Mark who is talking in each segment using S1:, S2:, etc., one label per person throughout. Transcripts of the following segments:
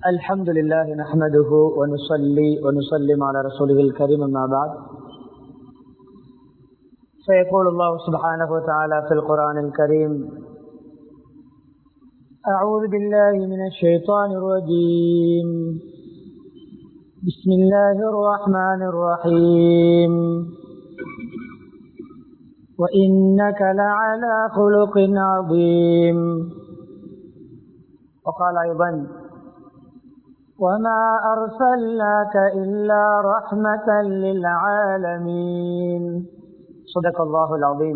S1: الحمد لله نحمده ونصلي ونسلم على رسوله الكريم ما بعد فيقول الله سبحانه وتعالى في القرآن الكريم أعوذ بالله من الشيطان الرجيم بسم الله الرحمن الرحيم وإنك لعلى خلق عظيم وقال أيضا وما أرسلناك إلا رحمة للعالمين صدق الله العظيم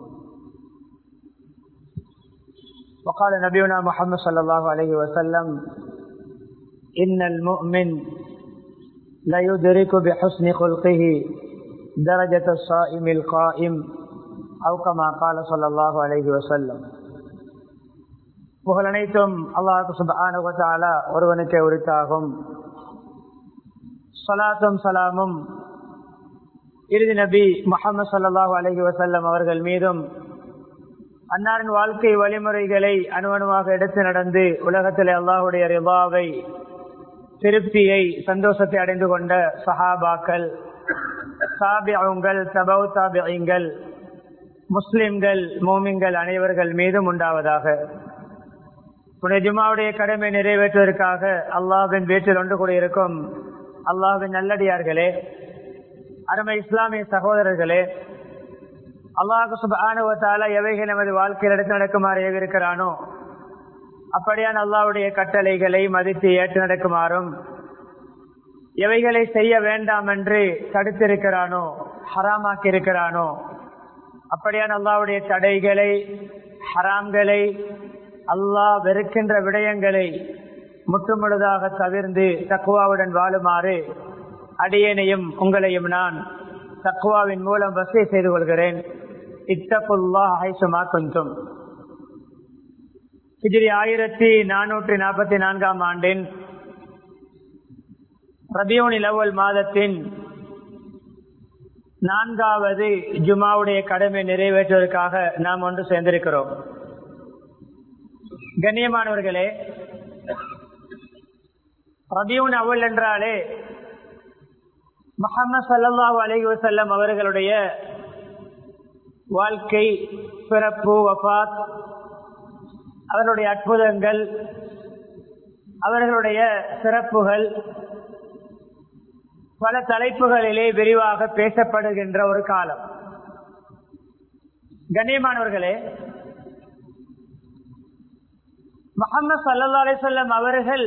S1: وقال نبينا محمد صلى الله عليه وسلم إن المؤمن لا يدرك بحسن خلقه درجة الصائم القائم أو كما قال صلى الله عليه وسلم புகழ் அனைத்தும் அல்லாஹு சுபானுவத்தாலா ஒருவனுக்கே உரித்தாகும் சலாத்தும் சலாமும் இறுதி நபி முகமது சல்லாஹூ அலஹி வசல்லம் அவர்கள் மீதும் அன்னாரின் வாழ்க்கை வழிமுறைகளை அணுவணுவாக எடுத்து நடந்து உலகத்தில் அல்லாஹுடைய ரிபாவை திருப்தியை சந்தோஷத்தை அடைந்து கொண்ட சஹாபாக்கள் சாபியங்கள் தபவு தாபியங்கள் முஸ்லிம்கள் மோமிங்கள் அனைவர்கள் மீதும் உண்டாவதாக புனித ஜுமாவுடைய கடமை நிறைவேற்றுவதற்காக அல்லாஹின் வீட்டில் ஒன்று கூடியிருக்கும் அல்லாஹின் நல்லடியார்களே அருமை இஸ்லாமிய சகோதரர்களே அல்லாஹு சுபானுவத்தால எவைகள் நமது வாழ்க்கையில் எடுத்து நடக்குமாறு ஏவிருக்கிறானோ அப்படியான் அல்லாவுடைய கட்டளைகளை மதித்து ஏற்று நடக்குமாறும் எவைகளை செய்ய வேண்டாம் என்று தடுத்திருக்கிறானோ ஹராமாக்கி இருக்கிறானோ அப்படியான் அல்லாவுடைய தடைகளை ஹராம்களை அல்லாஹ் வெறுக்கின்ற விடயங்களை முற்றுமுழுதாக தவிர்ந்து தக்குவாவுடன் வாழுமாறு அடியேனையும் உங்களையும் நான் தக்குவாவின் மூலம் வசதி செய்து கொள்கிறேன் இத்தகுல்லா ஹைசுமா கொஞ்சம் ஹிஜிரி ஆயிரத்தி நானூற்றி நாற்பத்தி நான்காம் ஆண்டின் ரபியோனி லவல் மாதத்தின் நான்காவது ஜுமாவுடைய கடமை நிறைவேற்றுவதற்காக நாம் ஒன்று சேர்ந்திருக்கிறோம் கண்ணியமானவர்களே ரபியூன் அவல் என்றாலே முகமது சல்லாஹூ அலி வசல்லம் அவர்களுடைய வாழ்க்கை பிறப்பு வபாத் அவர்களுடைய அற்புதங்கள் அவர்களுடைய சிறப்புகள் பல தலைப்புகளிலே விரிவாக பேசப்படுகின்ற ஒரு காலம் கண்ணியமானவர்களே முகமது சல்லா அலிசல்லம் அவர்கள்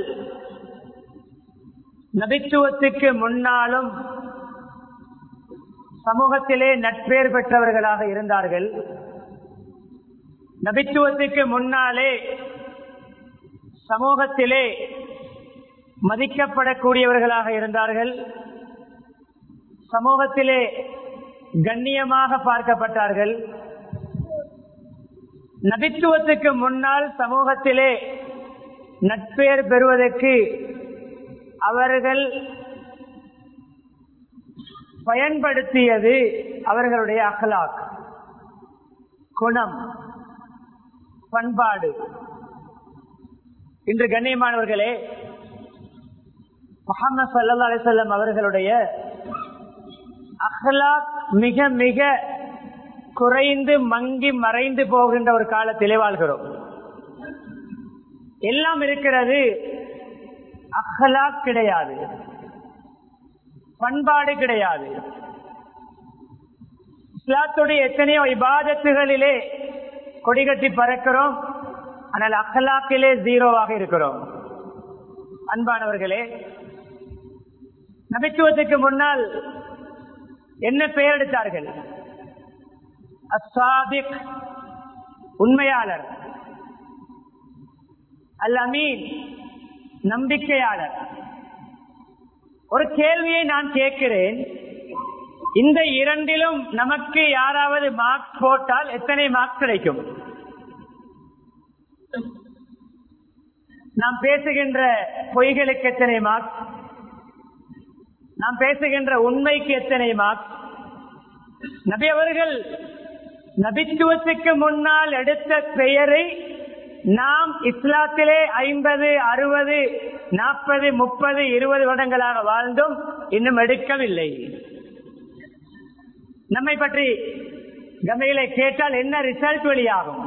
S1: நபித்துவத்துக்கு முன்னாலும் சமூகத்திலே நட்பேர் பெற்றவர்களாக இருந்தார்கள் நபித்துவத்துக்கு முன்னாலே சமூகத்திலே மதிக்கப்படக்கூடியவர்களாக இருந்தார்கள் சமூகத்திலே கண்ணியமாக பார்க்கப்பட்டார்கள் நபித்துவத்துக்கு முன்னால் சமூகத்திலே நட்பேர் பெறுவதற்கு அவர்கள் பயன்படுத்தியது அவர்களுடைய அகலாக் குணம் பண்பாடு இன்று கண்ணியமானவர்களே முகமது சல்லா அலிசல்லம் அவர்களுடைய அஹ்லாக் மிக மிக குறைந்து மங்கி மறைந்து போகின்ற ஒரு காலத்திலே வாழ்கிறோம் எல்லாம் இருக்கிறது அஹ்லாக் கிடையாது பண்பாடு கிடையாது இஸ்லாத்துடைய எத்தனையோ இபாதத்துகளிலே கொடிகட்டி பறக்கிறோம் ஆனால் அஹ்லாக்கிலே ஜீரோவாக இருக்கிறோம் அன்பானவர்களே நபித்துவத்துக்கு முன்னால் என்ன பெயர் எடுத்தார்கள் அசாபிக் உண்மையாளர் அல் அமீன் நம்பிக்கையாளர் ஒரு கேள்வியை நான் கேட்கிறேன் இந்த இரண்டிலும் நமக்கு யாராவது மார்க்ஸ் போட்டால் எத்தனை மார்க்ஸ் கிடைக்கும் நாம் பேசுகின்ற பொய்களுக்கு எத்தனை மார்க்ஸ் நாம் பேசுகின்ற உண்மைக்கு எத்தனை மார்க்ஸ் நபி அவர்கள் நபித்துவத்துக்கு முன்னால் எடுத்த பெயரை நாம் இஸ்லாத்திலே ஐம்பது அறுபது நாற்பது முப்பது இருபது வருடங்களாக வாழ்ந்தும் இன்னும் எடுக்கவில்லை நம்மை பற்றி கமையிலே கேட்டால் என்ன ரிசல்ட் வெளியாகும்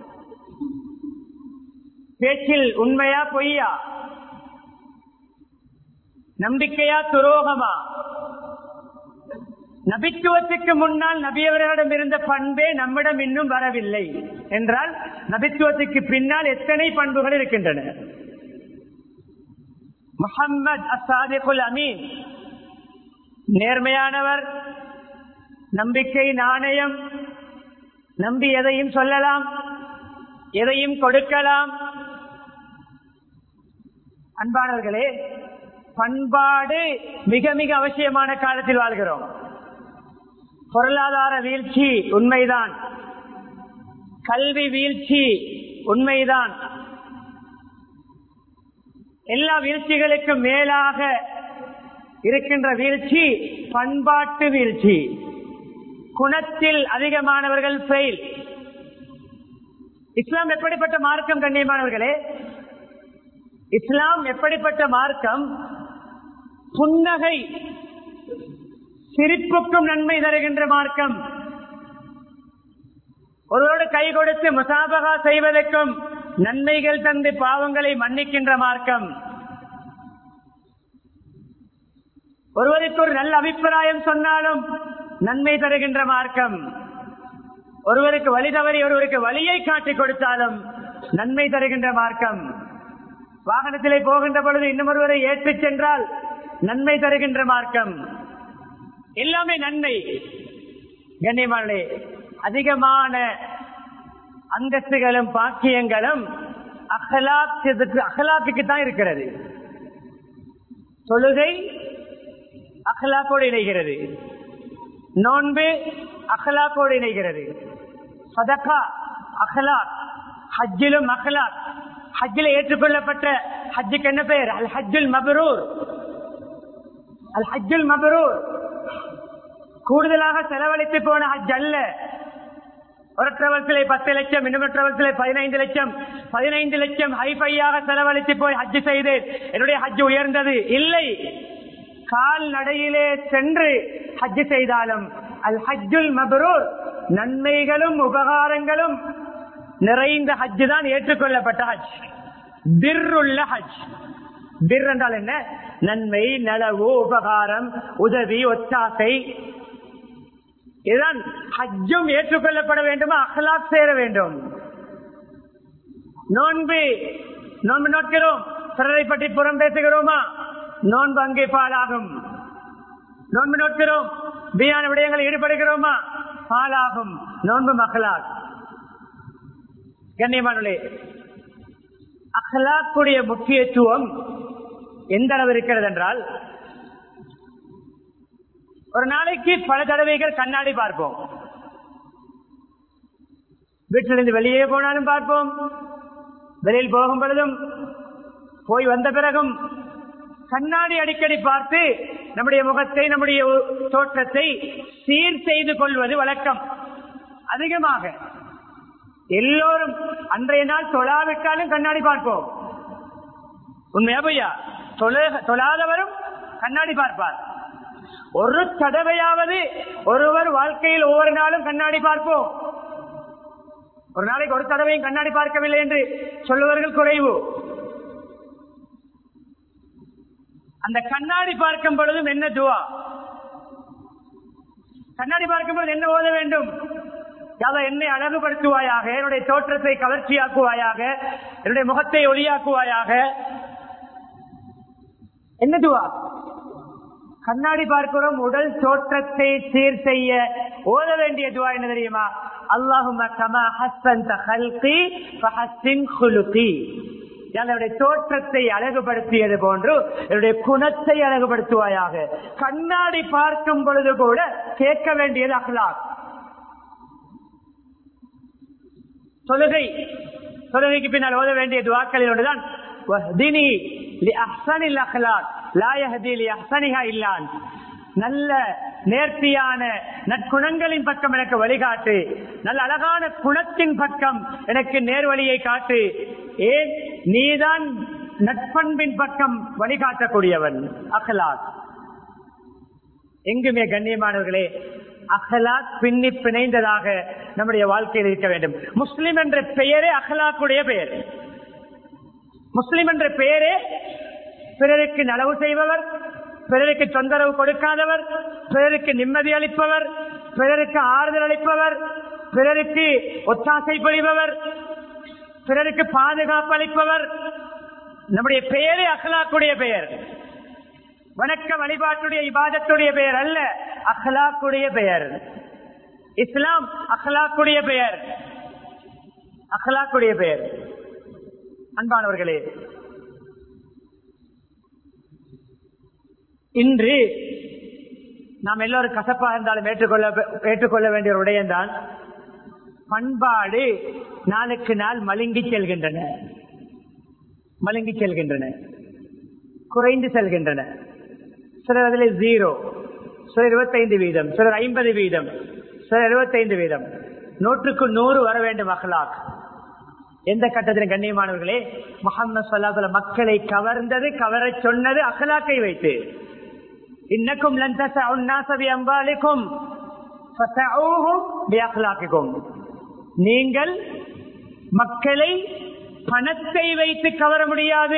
S1: பேச்சில் உண்மையா பொய்யா நம்பிக்கையா துரோகமா நபித்துவத்துக்கு முன்னால் நபியவர்களிடம் இருந்த பண்பே நம்மிடம் இன்னும் வரவில்லை என்றால் நபித்துவத்துக்கு பின்னால் எத்தனை பண்புகள் இருக்கின்றன முகம்மது அசாதிகுல் அமீன் நேர்மையானவர் நம்பிக்கை நாணயம் நம்பி எதையும் சொல்லலாம் எதையும் கொடுக்கலாம் அன்பானவர்களே பண்பாடு மிக மிக அவசியமான காலத்தில் வாழ்கிறோம் பொருளாதார வீழ்ச்சி உண்மைதான் கல்வி வீழ்ச்சி உண்மைதான் எல்லா வீழ்ச்சிகளுக்கும் மேலாக இருக்கின்ற வீழ்ச்சி பண்பாட்டு வீழ்ச்சி குணத்தில் அதிகமானவர்கள் ஃபெயில் இஸ்லாம் எப்படிப்பட்ட மார்க்கம் கண்ணியமானவர்களே இஸ்லாம் எப்படிப்பட்ட மார்க்கம் புன்னகை சிரிப்புக்கும் நன்மை தருகின்ற மார்க்கம் ஒருவரோடு கை கொடுத்து முசாபகா செய்வதற்கும் நன்மைகள் தந்து பாவங்களை மன்னிக்கின்ற மார்க்கம் ஒருவருக்கு ஒரு நல்ல அபிப்பிராயம் சொன்னாலும் நன்மை தருகின்ற மார்க்கம் ஒருவருக்கு வழி தவறி ஒருவருக்கு வழியை காட்டிக் கொடுத்தாலும் நன்மை தருகின்ற மார்க்கம் வாகனத்திலே போகின்ற பொழுது இன்னும் ஒருவரை ஏற்றிச் சென்றால் நன்மை தருகின்ற மார்க்கம் எல்லாமே நன்மை கண்ணியமானே அதிகமான அந்தஸ்துகளும் பாக்கியங்களும் அகலாக்கு அகலாக்கு தான் இருக்கிறது தொழுகை அகலாக்கோடு இணைகிறது நோன்பு அகலாக்கோடு இணைகிறது சதக்கா அகலாக் ஹஜ்ஜிலும் அகலாக் ஹஜ்ஜில் ஏற்றுக்கொள்ளப்பட்ட ஹஜ்ஜுக்கு என்ன பெயர் அல் ஹஜ்ஜுல் மபரூர் அல் ஹஜ்ஜுல் மபரூர் கூடுதலாக செலவழித்து போன ஹஜ் அல்ல ஒரு டிராவல்ஸிலே பத்து லட்சம் இன்னொரு டிராவல்ஸிலே பதினைந்து லட்சம் பதினைந்து லட்சம் ஹைஃபையாக செலவழித்து போய் ஹஜ் செய்தேன் என்னுடைய ஹஜ் உயர்ந்தது இல்லை கால் நடையிலே சென்று ஹஜ் செய்தாலும் அல் ஹஜ்ஜுல் மபரூர் நன்மைகளும் உபகாரங்களும் நிறைந்த ஹஜ் தான் ஏற்றுக்கொள்ளப்பட்ட ஹஜ் பிர்ருள்ள ஹஜ் பிர் என்றால் என்ன நன்மை நலவு உபகாரம் உதவி ஒத்தாசை இதுதான் ஹஜ்ஜும் ஏற்றுக்கொள்ளப்பட வேண்டுமா அகலாக் சேர வேண்டும் நோன்பு நோன்பு நோக்கிறோம் பிறரை பற்றி புறம் பேசுகிறோமா நோன்பு அங்கே பாலாகும் நோன்பு நோக்கிறோம் வீணான விடயங்களில் ஈடுபடுகிறோமா பாலாகும் நோன்பு மகளாக் கண்ணியமானே அகலாக்குடைய முக்கியத்துவம் எந்த அளவு இருக்கிறது என்றால் ஒரு நாளைக்கு பல தடவைகள் கண்ணாடி பார்ப்போம் வீட்டிலிருந்து வெளியே போனாலும் பார்ப்போம் வெளியில் போகும் பொழுதும் போய் வந்த பிறகும் கண்ணாடி அடிக்கடி பார்த்து நம்முடைய முகத்தை நம்முடைய தோற்றத்தை சீர் செய்து கொள்வது வழக்கம் அதிகமாக எல்லோரும் அன்றைய நாள் தொழாவிட்டாலும் கண்ணாடி பார்ப்போம் உண்மையா பொய்யா தொழாதவரும் கண்ணாடி பார்ப்பார் ஒரு தடவையாவது ஒருவர் வாழ்க்கையில் ஒவ்வொரு நாளும் கண்ணாடி பார்ப்போம் ஒரு நாளைக்கு ஒரு தடவையும் கண்ணாடி பார்க்கவில்லை என்று சொல்லுவர்கள் குறைவு அந்த கண்ணாடி பார்க்கும் பொழுதும் என்ன துவா கண்ணாடி பார்க்கும் பொழுது என்ன ஓத வேண்டும் யாதா என்னை அழகுபடுத்துவாயாக என்னுடைய தோற்றத்தை கவர்ச்சியாக்குவாயாக என்னுடைய முகத்தை ஒளியாக்குவாயாக என்ன துவா கண்ணாடி பார்க்கிறோம் உடல் தோற்றத்தை சீர் செய்ய ஓத வேண்டிய துவா என்ன தெரியுமா அல்லாஹும் என்னுடைய தோற்றத்தை அழகுபடுத்தியது போன்று என்னுடைய குணத்தை அழகுபடுத்துவாயாக கண்ணாடி பார்க்கும் பொழுது கூட கேட்க வேண்டியது அகலாக் தொழுகை தொழுகைக்கு பின்னால் ஓத வேண்டிய துவாக்களில் ஒன்றுதான் நல்ல நேர்த்தியான நற்குணங்களின் பக்கம் எனக்கு வழிகாட்டு நல்ல அழகான குணத்தின் பக்கம் எனக்கு நேர்வழியை காட்டு ஏன் நீதான் நட்பண்பின் பக்கம் வழிகாட்டக்கூடியவன் அகலாக் எங்குமே கண்ணியமானவர்களே அகலாக் பின்னி பிணைந்ததாக நம்முடைய வாழ்க்கையில் இருக்க வேண்டும் முஸ்லிம் என்ற பெயரே அகலாக்குடைய பெயர் முஸ்லிம் என்ற பெயரே பிறருக்கு நலவு செய்பவர் பிறருக்கு தொந்தரவு கொடுக்காதவர் பிறருக்கு நிம்மதி அளிப்பவர் பிறருக்கு ஆறுதல் அளிப்பவர் பிறருக்கு ஒத்தாசை புரிபவர் பிறருக்கு பாதுகாப்பு அளிப்பவர் நம்முடைய பெயரே அகலாக்குடைய பெயர் வணக்க வழிபாட்டுடைய இபாதத்துடைய பெயர் அல்ல அஹ்லாக்குடைய பெயர் இஸ்லாம் அஹ்லாக்குடைய பெயர் அஹ்லாக்குடைய பெயர் அன்பானவர்களே இன்று நாம் எல்லோரும் கசப்பா இருந்தாலும் ஏற்றுக்கொள்ள ஏற்றுக்கொள்ள வேண்டிய ஒரு விடயம்தான் பண்பாடு நாளுக்கு நாள் மழுங்கி செல்கின்றன மழுங்கி செல்கின்றன குறைந்து செல்கின்றன சிலர் அதில் ஜீரோ சிலர் இருபத்தைந்து வீதம் சிலர் ஐம்பது வீதம் சிலர் இருபத்தைந்து வீதம் நூற்றுக்கு நூறு வர வேண்டும் அஹ்லாக் எந்த கட்டத்திலும் கண்ணியமானவர்களே முகமது சொல்லாத மக்களை கவர்ந்தது கவர சொன்னது அகலாக்கை வைத்து இன்னக்கும் அம்பாலிக்கும் நீங்கள் மக்களை பணத்தை வைத்து கவர முடியாது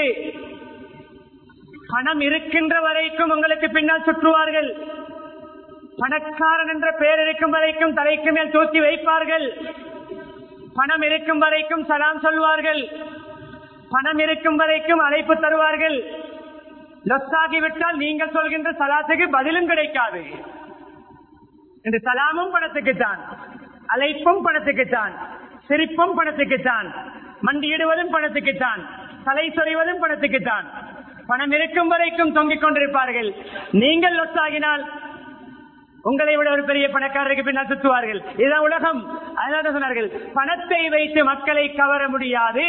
S1: பணம் இருக்கின்ற வரைக்கும் உங்களுக்கு பின்னால் சுற்றுவார்கள் பணக்காரன் என்ற பெயர் இருக்கும் வரைக்கும் தலைக்கு மேல் தூக்கி வைப்பார்கள் பணம் இருக்கும் வரைக்கும் சலாம் சொல்வார்கள் பணம் இருக்கும் வரைக்கும் அழைப்பு தருவார்கள் லொஸ்ஸாகிவிட்டால் நீங்கள் சொல்கின்ற சலாத்துக்கு பதிலும் கிடைக்காது இந்த சலாமும் பணத்துக்குத்தான் அழைப்பும் பணத்துக்குத்தான் சிரிப்பும் பணத்துக்குத்தான் மண்டியிடுவதும் பணத்துக்குத்தான் தலை சொறிவதும் பணத்துக்குத்தான் பணம் இருக்கும் வரைக்கும் தொங்கிக் கொண்டிருப்பார்கள் நீங்கள் லொஸ்ஸாகினால் உங்களை விட ஒரு பெரிய பணக்காரருக்கு பின்னால் சுத்துவார்கள் இதுதான் உலகம் அதனால சொன்னார்கள் பணத்தை வைத்து மக்களை கவர முடியாது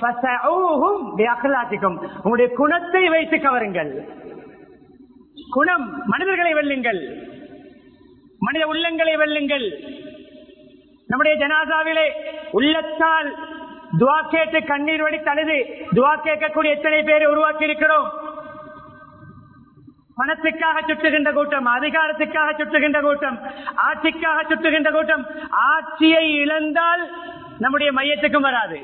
S1: உங்களுடைய குணத்தை வைத்து கவருங்கள் குணம் மனிதர்களை வெல்லுங்கள் மனித உள்ளங்களை வெல்லுங்கள் நம்முடைய ஜனாதாவிலே உள்ளத்தால் துவா கேட்டு கண்ணீர் வடி தழுது துவா கேட்கக்கூடிய எத்தனை பேரை உருவாக்கி இருக்கிறோம் பணத்துக்காக சுற்றுகின்ற கூட்டம் அதிகாரத்துக்காக சுற்றுகின்ற கூட்டம் ஆட்சிக்காக சுற்றுகின்ற கூட்டம் ஆட்சியை இழந்தால் நம்முடைய மையத்துக்கும் வராது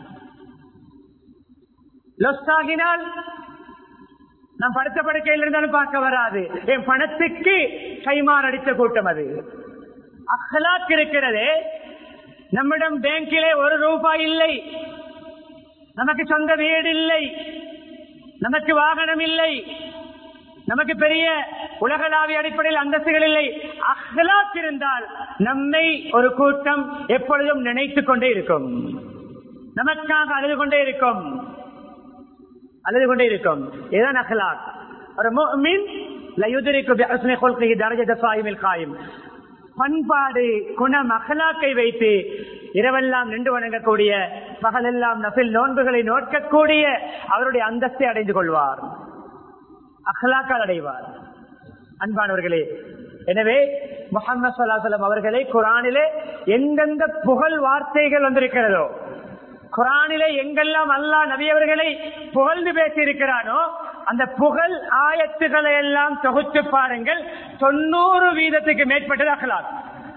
S1: லொஸ்டாகினால் நாம் படுத்த படுக்கையில் இருந்தாலும் பார்க்க வராது என் பணத்துக்கு கைமாறு அடித்த கூட்டம் அது அஹ்லாக் இருக்கிறதே நம்மிடம் பேங்கிலே ஒரு ரூபாய் இல்லை நமக்கு சொந்த வீடு இல்லை நமக்கு வாகனம் இல்லை நமக்கு பெரிய உலகளாவிய அடிப்படையில் அந்தஸ்துகள் இல்லை அஹ்லாக் இருந்தால் நம்மை ஒரு கூட்டம் எப்பொழுதும் நினைத்துக் கொண்டே இருக்கும் நமக்காக அழுது கொண்டே இருக்கும் அழுது கொண்டே இருக்கும் இதுதான் அஹ்லாக் ஒரு முஃமின் லயுதரிக்கு பிஹஸ்னி குல்கிஹி தரஜத ஸாயிமில் காயிம் பண்பாடு குணம் அகலாக்கை வைத்து இரவெல்லாம் நின்று வணங்கக்கூடிய பகலெல்லாம் நபில் நோன்புகளை நோக்கக்கூடிய அவருடைய அந்தஸ்தை அடைந்து கொள்வார் அகலாக்கால் அடைவார் அன்பானவர்களே எனவே முகமது சல்லாஹலம் அவர்களை குரானிலே எந்தெந்த புகழ் வார்த்தைகள் வந்திருக்கிறதோ குரானிலே எங்கெல்லாம் அல்லா நபியவர்களை புகழ்ந்து பேசியிருக்கிறானோ அந்த புகழ் ஆயத்துக்களை எல்லாம் தொகுத்து பாருங்கள் தொண்ணூறு வீதத்துக்கு மேற்பட்டது அகலாத்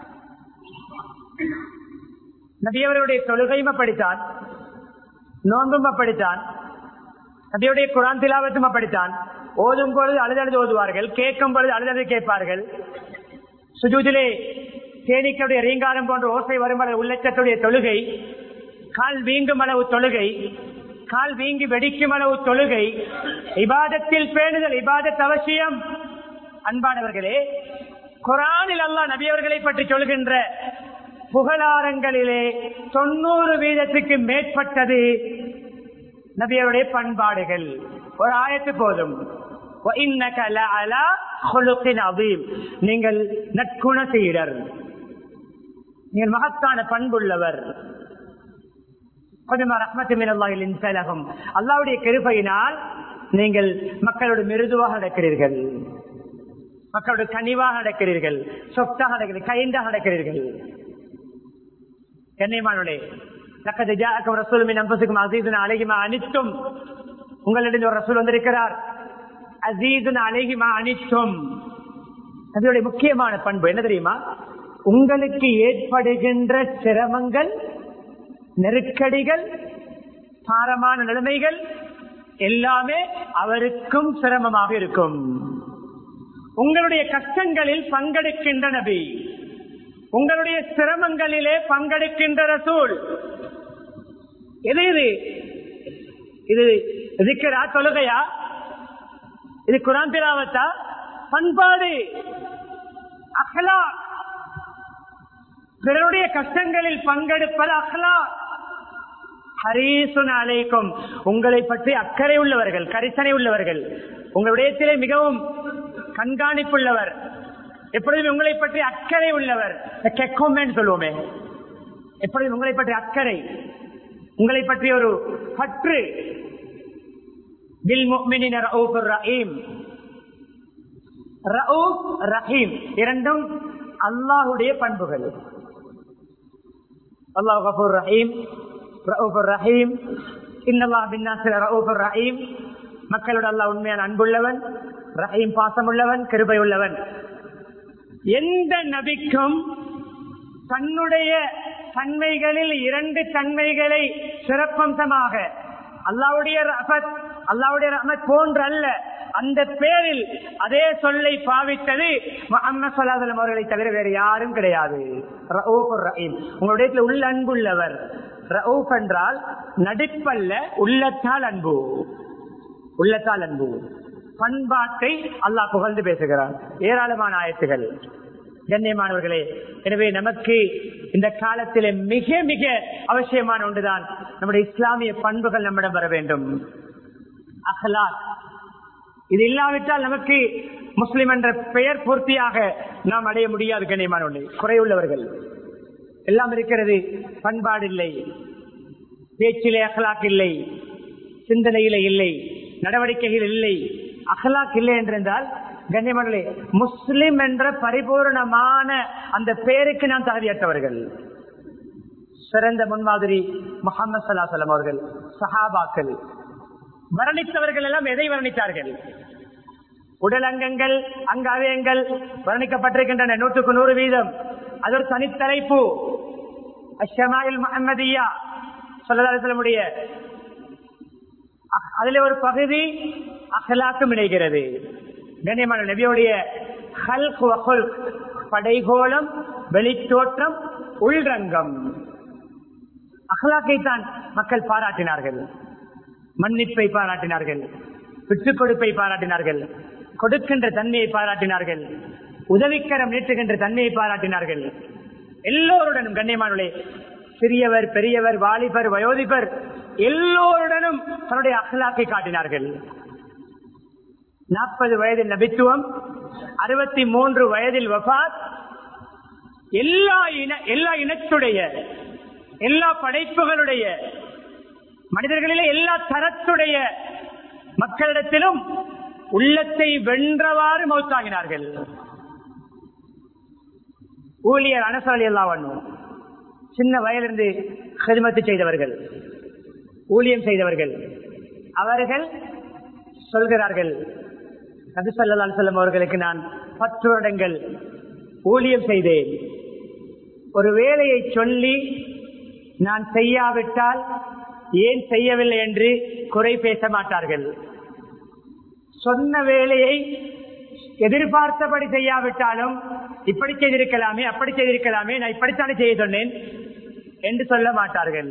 S1: நபியவருடைய தொழுகையும் அப்படித்தான் நோன்பும் அப்படித்தான் நபியுடைய குரான் திலாவத்தும் அப்படித்தான் ஓதும் பொழுது அழுதழுது ஓதுவார்கள் கேட்கும் பொழுது அழுதழுது கேட்பார்கள் சுஜூதிலே தேனீக்களுடைய ரீங்காரம் போன்ற ஓசை வரும் உள்ளச்சத்துடைய தொழுகை கால் வீங்கும் அளவு தொழுகை கால் வீங்கி வெடிக்கும் அளவு தொழுகை இபாதத்தில் பேணுதல் இபாதத் அவசியம் அன்பானவர்களே குரானில் அல்லா நபியவர்களை பற்றி சொல்கின்ற புகழாரங்களிலே தொண்ணூறு வீதத்துக்கு மேற்பட்டது நபியருடைய பண்பாடுகள் ஒரு ஆயத்து போதும் நீங்கள் நற்குண செய்டர் நீங்கள் மகத்தான பண்புள்ளவர் அல்லாவுடைய கிருபையினால் நீங்கள் மக்களோடு மிருதுவாக நடக்கிறீர்கள் மக்களுடைய கனிவாக நடக்கிறீர்கள் சொத்தாக நடக்கிறீர்கள் கைண்டாக நடக்கிறீர்கள் கண்ணியமானே லக்கது ஜாக்கும் ரசூல் மின் அன்பசுக்கும் அசீதுன் அழகிமா அனித்தும் உங்களிடம் ஒரு ரசூல் வந்திருக்கிறார் அசீதுன் அழகிமா அனித்தும் அதனுடைய முக்கியமான பண்பு என்ன தெரியுமா உங்களுக்கு ஏற்படுகின்ற சிரமங்கள் நெருக்கடிகள் பாரமான நிலைமைகள் எல்லாமே அவருக்கும் சிரமமாக இருக்கும் உங்களுடைய கஷ்டங்களில் பங்கெடுக்கின்ற நபி உங்களுடைய சிரமங்களிலே பங்கெடுக்கின்ற ரசூல் எது இது இது இருக்கிறா தொழுகையா இது குரான் திராவத்தா பண்பாடு அகலா பிறருடைய கஷ்டங்களில் பங்கெடுப்பது அகலா ஹரீசுன் அலைக்கும் உங்களை பற்றி அக்கறை உள்ளவர்கள் கரிசனை உள்ளவர்கள் உங்களுடைய மிகவும் கண்காணிப்புள்ளவர் எப்பொழுதும் உங்களை பற்றி அக்கறை உள்ளவர் கெக்கோமேன்னு சொல்லுவோமே எப்பொழுதும் உங்களை பற்றி அக்கறை உங்களை பற்றி ஒரு பற்று பில் முக்மினின் ரஹீம் ரவுப் ரஹீம் இரண்டும் அல்லாஹுடைய பண்புகள் அல்லாஹ் கபூர் ரஹீம் ரவுபுர் ரஹீம் இன்னல்லா பின்னாசில ரவுபுர் ரஹீம் மக்களோட அல்லாஹ் உண்மையான அன்புள்ளவன் ரஹீம் பாசமுள்ளவன் கிருபை உள்ளவன் எந்த நபிக்கும் தன்னுடைய தன்மைகளில் இரண்டு தன்மைகளை சிறப்பம்சமாக அல்லாவுடைய ரஹத் அல்லாவுடைய ரஹமத் போன்று அல்ல அந்த பேரில் அதே சொல்லை பாவித்தது முகமது சொல்லாதலம் அவர்களை தவிர வேறு யாரும் கிடையாது உங்களுடைய உள்ள அன்புள்ளவர் ரவுப் என்றால் நடிப்பல்ல உள்ளத்தால் அன்பு உள்ளத்தால் அன்பு பண்பாட்டை அல்லாஹ் புகழ்ந்து பேசுகிறார் ஏராளமான ஆயத்துகள் கண்ணியமானவர்களே எனவே நமக்கு இந்த காலத்திலே மிக மிக அவசியமான ஒன்றுதான் நம்முடைய இஸ்லாமிய பண்புகள் நம்மிடம் வர வேண்டும் அஹ்லாக் இது இல்லாவிட்டால் நமக்கு முஸ்லிம் என்ற பெயர் பூர்த்தியாக நாம் அடைய முடியாது கண்ணியமானவர்களே குறையுள்ளவர்கள் எல்லாம் இருக்கிறது பண்பாடு இல்லை பேச்சிலே அகலாக் இல்லை சிந்தனையிலே இல்லை நடவடிக்கைகள் இல்லை அகலாக் இல்லை என்றிருந்தால் கண்ணியமர்களே முஸ்லிம் என்ற பரிபூர்ணமான அந்த பெயருக்கு நாம் தகுதியற்றவர்கள் சிறந்த முன்மாதிரி முகமது சல்லாசலம் அவர்கள் சஹாபாக்கள் வர்ணித்தவர்கள் எல்லாம் எதை வர்ணித்தார்கள் உடல் அங்கங்கள் அங்க அவயங்கள் வர்ணிக்கப்பட்டிருக்கின்றன நூற்றுக்கு நூறு வீதம் அது ஒரு தனித்தலைப்பு அஷமாயில் முகமதியா சொல்லமுடைய அதுல ஒரு பகுதி அகலாக்கும் இணைகிறது கண்ணியமான நபியோடைய படைகோளம் வெளித்தோற்றம் உள்ரங்கம் அகலாக்கை தான் மக்கள் பாராட்டினார்கள் மன்னிப்பை பாராட்டினார்கள் விட்டுக் கொடுப்பை பாராட்டினார்கள் கொடுக்கின்ற தன்மையை பாராட்டினார்கள் உதவிக்கரம் நீட்டுகின்ற தன்மையை பாராட்டினார்கள் எல்லோருடனும் கண்ணியமானே சிறியவர் பெரியவர் வாலிபர் வயோதிபர் எல்லோருடனும் தன்னுடைய அகலாக்கை காட்டினார்கள் நாற்பது வயதில் நபித்துவம் அறுபத்தி மூன்று வயதில் வபாத் எல்லா இன எல்லா இனத்துடைய எல்லா படைப்புகளுடைய மனிதர்களிலே எல்லா தரத்துடைய மக்களிடத்திலும் உள்ளத்தை வென்றவாறு மௌத்தாகினார்கள் ஊழியர் அனசாலி எல்லாம் சின்ன வயலிருந்து ஹெதுமத்து செய்தவர்கள் ஊழியம் செய்தவர்கள் அவர்கள் சொல்கிறார்கள் நபிசல்லா செல்லம் அவர்களுக்கு நான் பத்து வருடங்கள் ஊழியம் செய்தேன் ஒரு வேலையை சொல்லி நான் செய்யாவிட்டால் ஏன் செய்யவில்லை என்று குறை பேச மாட்டார்கள் சொன்ன வேலையை எதிர்பார்த்தபடி செய்யாவிட்டாலும் இப்படி செய்திருக்கலாமே அப்படி செய்திருக்கலாமே நான் இப்படித்தானே செய்ய சொன்னேன் என்று சொல்ல மாட்டார்கள்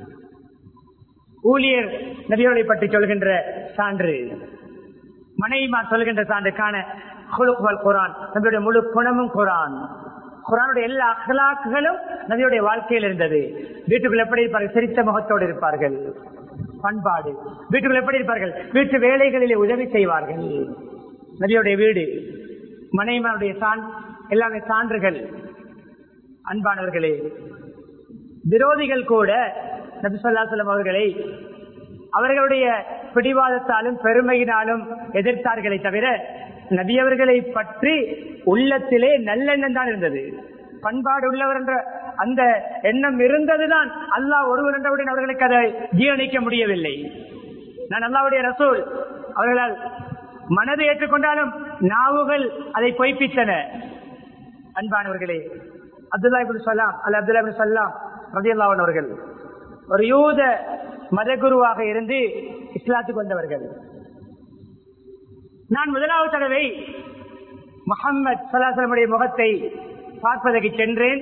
S1: ஊழியர் நபியோரை பற்றி சொல்கின்ற சான்று மனைவிமா சொல்கின்ற சான்று காண குரான் நம்முடைய முழு குணமும் குரான் குரானுடைய எல்லா அகலாக்குகளும் நபியுடைய வாழ்க்கையில் இருந்தது வீட்டுக்குள் எப்படி இருப்பார்கள் சிரித்த முகத்தோடு இருப்பார்கள் பண்பாடு வீட்டுக்குள் எப்படி இருப்பார்கள் வீட்டு வேலைகளிலே உதவி செய்வார்கள் நபியுடைய வீடு மனைவிமாருடைய சான் எல்லாமே சான்றுகள் அன்பானவர்களே விரோதிகள் கூட நபி சொல்லாசலம் அவர்களை அவர்களுடைய பிடிவாதத்தாலும் பெருமையினாலும் எதிர்த்தார்களே தவிர நபியவர்களை பற்றி உள்ளத்திலே நல்லெண்ணம் தான் இருந்தது பண்பாடு உள்ளவர் என்ற அந்த எண்ணம் இருந்ததுதான் அல்லாஹ் ஒருவர் என்றவுடன் அவர்களுக்கு அதை ஜீரணிக்க முடியவில்லை நான் அல்லாவுடைய ரசூல் அவர்களால் மனதை ஏற்றுக்கொண்டாலும் நாவுகள் அதை பொய்ப்பித்தன அன்பானவர்களே அப்துல்லா இபின் சலாம் அல்ல அப்துல்லா இபின் சலாம் ரதியல்லாவன் அவர்கள் ஒரு யூத மதகுருவாக இருந்து இஸ்லாத்துக்கு வந்தவர்கள் நான் முதலாவது தடவை முகம்மது சலாசலமுடைய முகத்தை பார்ப்பதற்கு சென்றேன்